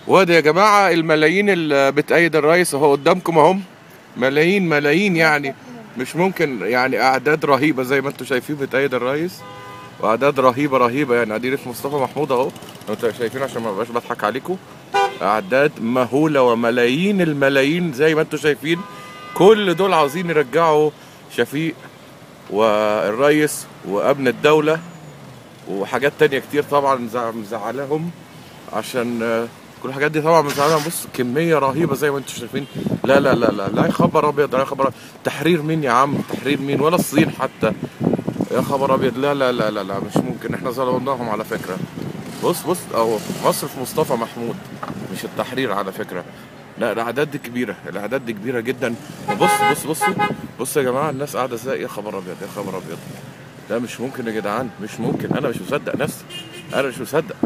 وادي يا جماعة الملايين اللي بتأيد الرئيس اهو قدامكم اهم ملايين ملايين يعني مش ممكن يعني أعداد رهيبة زي ما انتم شايفين بتأيد الرئيس وأعداد رهيبة رهيبة يعني أديرة مصطفى محمود اهو انتوا شايفين عشان ما بقاش بضحك عليكم أعداد مهولة وملايين الملايين زي ما انتم شايفين كل دول عاوزين يرجعوا شفيق والرئيس وأمن الدولة وحاجات تانية كتير طبعا مزع- مزعلاهم عشان آه، كل الحاجات دي طبعا مزعلاهم بص كمية رهيبة زي ما انتم شايفين لا لا لا لا لا يا خبر ابيض يا خبر تحرير مين يا عم تحرير مين ولا الصين حتى يا خبر ابيض لا لا لا لا لا مش ممكن احنا ظلمناهم على فكرة بص بص اهو مصر في مصطفى محمود مش التحرير على فكرة لا الاعداد دي كبيرة الاعداد دي كبيرة جدا بص بص بص بص يا جماعة الناس قاعدة ازاي يا خبر ابيض يا خبر ابيض لا مش ممكن يا جدعان مش ممكن انا مش مصدق نفسي انا مش مصدق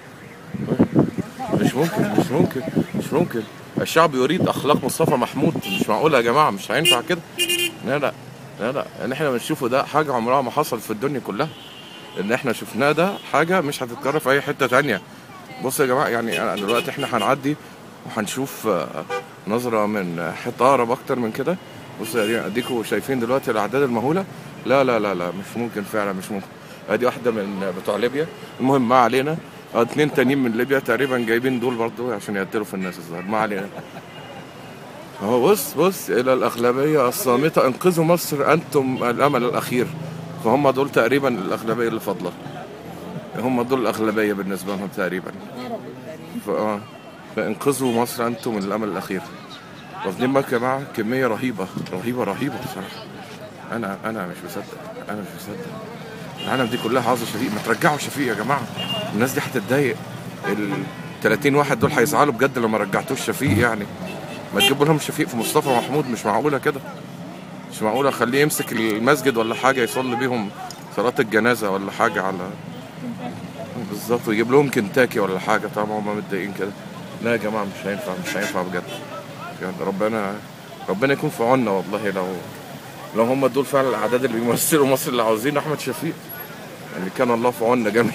مش ممكن مش ممكن مش ممكن الشعب يريد اخلاق مصطفى محمود مش معقول يا جماعه مش هينفع كده لا لا لا لا ان احنا بنشوفه ده حاجه عمرها ما حصلت في الدنيا كلها ان احنا شفناه ده حاجه مش هتتكرر في اي حته تانية بصوا يا جماعه يعني أنا دلوقتي احنا هنعدي وهنشوف آه، نظره من حته اقرب اكتر من كده بصوا يا اديكوا شايفين دلوقتي الاعداد المهوله لا لا لا لا مش ممكن فعلا مش ممكن ادي واحده من بتوع ليبيا المهم ما علينا اه اتنين تانيين من ليبيا تقريبا جايبين دول برضو عشان يقتلوا في الناس الظاهر ما علينا اهو بص بص الى الاغلبيه الصامته انقذوا مصر انتم الامل الاخير فهم دول تقريبا الاغلبيه اللي فاضله هم دول الاغلبيه بالنسبه لهم تقريبا فاه فانقذوا مصر انتم الامل الاخير واخدين بالكم يا جماعه كميه رهيبه رهيبه رهيبه بصراحه انا انا مش مصدق انا مش مصدق العالم دي كلها عاوزه شفيق ما ترجعوا شفيق يا جماعه الناس دي هتتضايق ال 30 واحد دول هيزعلوا بجد لو ما رجعتوش شفيق يعني ما تجيبوا لهم شفيق في مصطفى محمود مش معقوله كده مش معقوله اخليه يمسك المسجد ولا حاجه يصلي بيهم صلاه الجنازه ولا حاجه على بالظبط ويجيب لهم كنتاكي ولا حاجه طبعا هم متضايقين كده لا يا جماعه مش هينفع مش هينفع بجد يعني ربنا ربنا يكون في عوننا والله لو لو هم دول فعلا الاعداد اللي بيمثلوا مصر اللي عاوزين احمد شفيق يعني كان الله في عوننا جميعا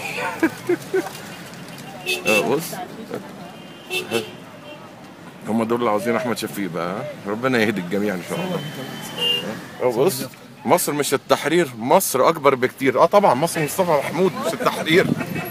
آه، بص هم دول اللي عاوزين احمد شفيق بقى ربنا يهدي الجميع ان شاء الله آه، بص مصر مش التحرير مصر اكبر بكتير اه طبعا مصر مصطفى محمود مش التحرير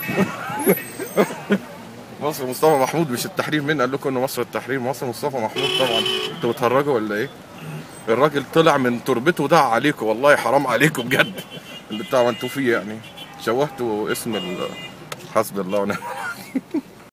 مصر مصطفى محمود مش التحرير مين قال لكم ان مصر التحرير مصر مصطفى محمود طبعا انتوا بتهرجوا ولا ايه الراجل طلع من تربته ودعا عليكم والله حرام عليكم بجد اللي بتاع انتوا فيه يعني شوهتوا اسم ال- حسبي الله ونعم